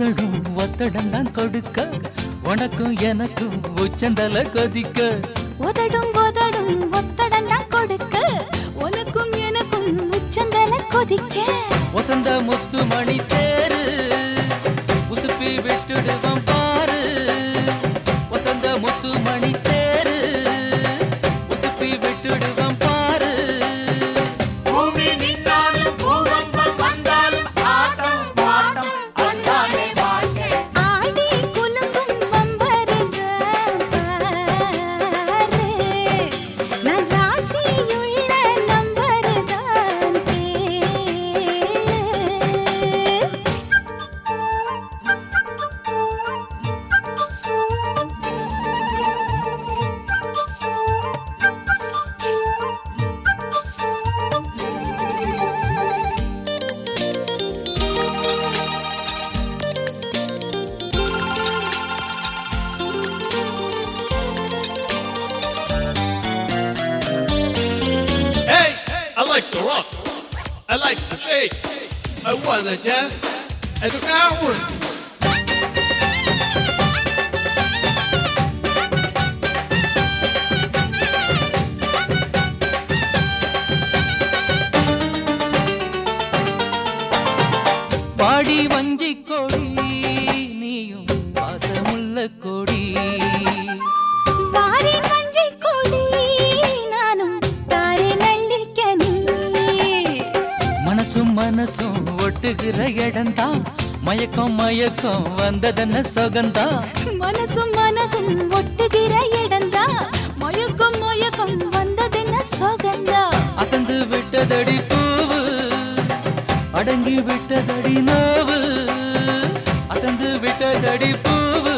உதடும் ஒத்தடம் தான் கொடுக்க உனக்கும் எனக்கும் உச்சந்தல கொதிக்க உதடும் உதடும் ஒத்தடனா கொடுக்க உனக்கும் எனக்கும் உச்சந்தல கொதிக்க வசந்த முத்து மணி தேரு உசுப்பி விட்டுடுவான் பாரு வசந்த முத்து மணி தேரு உசுப்பி விட்டுடுவான் பாரு பூமி நின்னாலும் பூகம்பம் வந்தாலும் ஆட்டம் பாட்டம் அந்தானே வாழ்க்கை ஆடி குலுங்கும் வம்பருக பாரு நான் ராசியுள்ள நம்பருதான் கேளு Hey, I like to rock. I like to shake. I wanna dance at the hour. பாடி வஞ்சி கொடி நீயும் பாசமுள்ள கொடி வாரி மஞ்சை கொடி நானும் தாரே நல்லிக்கனி மனசும் மனசும் ஒட்டுகிற இடம்தான் மயக்கம் மயக்கம் வந்ததென்ன சொகந்தா மனசும் மனசும் ஒட்டுகிற இடந்தா மயக்கம் மயக்கம் வந்ததென்ன சோகந்தா அசந்து விட்டதடி பூவு அடங்கி விட்டதடி நோவு அசந்து விட்டதடி பூவு